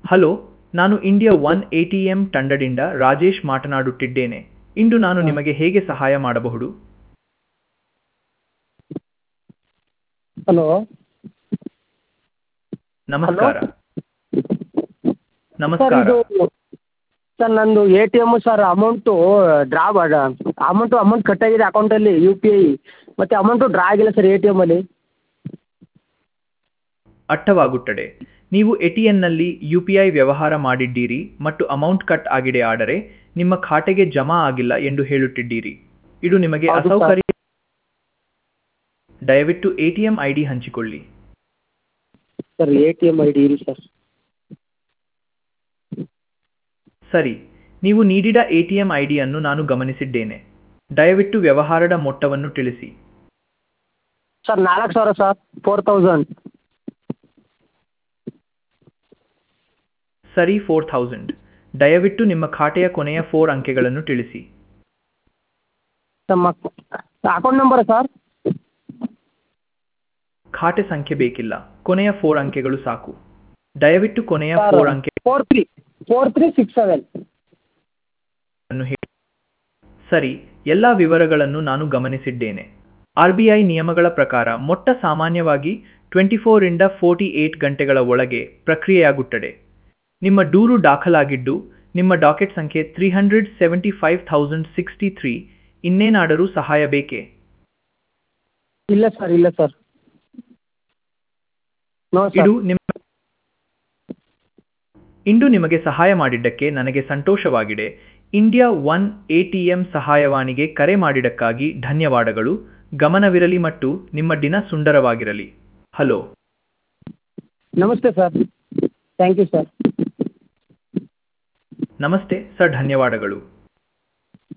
Hello ನಾನು India one A T M ತಂಡದಿಂದ ರಾಜೇಶ್ ಮಾತನಾಡುತ್ತಿದ್ದೇನೆ ಇಂದು ನಾನು ನಿಮಗೆ ಹೇಗೆ ಸಹಾಯ ಮಾಡಬಹುದು ಹಲೋ ನಮಸ್ಕಾರ ಸರ್ ನಮಸ್ಕಾರ ಇದು ಸರ್ ನಂದು A T M sir amount draw ಮಾಡ ಅಮೌಂಟು ಅಮೌಂಟ್ ಕಟ್ಟಾಗಿದೆ ಅಕೌಂಟಲ್ಲಿ ಯು ಪಿ ಐ ಮತ್ತು ಅಮೌಂಟು ಡ್ರಾ ಆಗಿಲ್ಲ ಸರ್ ಎ ಟಿ ಎಮ್ಮಲ್ಲಿ ಅರ್ಥವಾಗುತ್ತದೆ ನೀವು ಎ ಟಿ ಎನ್ನಲ್ಲಿ ಯು ಪಿ ಐ ವ್ಯವಹಾರ ಮಾಡಿದ್ದೀರಿ ಮತ್ತು ಅಮೌಂಟ್ ಕಟ್ ಆಗಿದೆ ಆದರೆ ನಿಮ್ಮ ಖಾತೆಗೆ ಜಮಾ ಆಗಿಲ್ಲ ಎಂದು ಹೇಳುತ್ತಿದ್ದೀರಿ ಇದು ನಿಮಗೆ ಹೌದು ಸರ್. ಅಸೌಕರ್ಯ ದಯವಿಟ್ಟು A T M I D ಹಂಚಿಕೊಳ್ಳಿ sir A T M I D ಇರಿ ಸರ್ ಸರಿ ನೀವು ನೀಡಿದ ಎ ಟಿ ಎಂ ಐ ಡಿಯನ್ನು ನಾನು ಗಮನಿಸಿದ್ದೇನೆ ದಯವಿಟ್ಟು ವ್ಯವಹಾರದ ಮೊತ್ತವನ್ನು ತಿಳಿಸಿ ಸರ್ ನಾಲ್ಕು ಸಾವಿರ ಸರ್ ಫೋರ್ ತೌಸಂಡ್ ಸರಿ ಫೋರ್ ಥೌಸಂಡ್ ದಯವಿಟ್ಟು ನಿಮ್ಮ ಖಾತೆಯ ಕೊನೆಯ ಫೋರ್ ಅಂಕೆಗಳನ್ನು ತಿಳಿಸಿ ಸರ್ ಮಕ್ ಅಕೌಂಟ್ ನಂಬರ ಸರ್ ಖಾತೆ ಸಂಖ್ಯೆ ಬೇಕಿಲ್ಲ ಕೊನೆಯ ಫೋರ್ ಅಂಕೆಗಳು ಸಾಕು ದಯವಿಟ್ಟು ಕೊನೆಯ ಸರ್ ಫೋರ್ ಅಂಕೆ four three four three six seven ಅನ್ನು ಹೇಳಿ ಸರಿ ಎಲ್ಲ ವಿವರಗಳನ್ನು ನಾನು ಗಮನಿಸಿದ್ದೇನೆ ಆರ್ ಬಿ ಐ ನಿಯಮಗಳ ಪ್ರಕಾರ ಮೊಟ್ಟ ಸಾಮಾನ್ಯವಾಗಿ ಟ್ವೆಂಟಿ ಫೋರಿಂದ ಫೋರ್ಟಿ ಏಟ್ ಗಂಟೆಗಳ ಒಳಗೆ ಪ್ರಕ್ರಿಯೆಯಾಗುತ್ತದೆ ನಿಮ್ಮ ದೂರು ದಾಖಲಾಗಿದ್ದು ನಿಮ್ಮ ಡಾಕೆಟ್ ಸಂಖ್ಯೆ three hundred seventy five thousand sixty three ಇನ್ನೇನಾದರೂ ಸಹಾಯ ಬೇಕೇ ಇಲ್ಲ ಸರ್ ಇಲ್ಲ ಸರ್ ನೋ ಸರ್ ಇದು ನಿಮ್ಮ ಇಂದು ನಿಮಗೆ ಸಹಾಯ ಮಾಡಿದ್ದಕ್ಕೆ ನನಗೆ ಸಂತೋಷವಾಗಿದೆ India one A T M ಸಹಾಯವಾಣಿಗೆ ಕರೆ ಮಾಡಿದ್ದಕ್ಕಾಗಿ ಧನ್ಯವಾದಗಳು ಗಮನವಿರಲಿ ಮತ್ತು ನಿಮ್ಮ ದಿನ ಸುಂದರವಾಗಿರಲಿ ಹಲೋ ನಮಸ್ತೆ ಸರ್ ಥ್ಯಾಂಕ್ ಯು ಸರ್ ನಮಸ್ತೆ ಸರ್ ಧನ್ಯವಾದಗಳು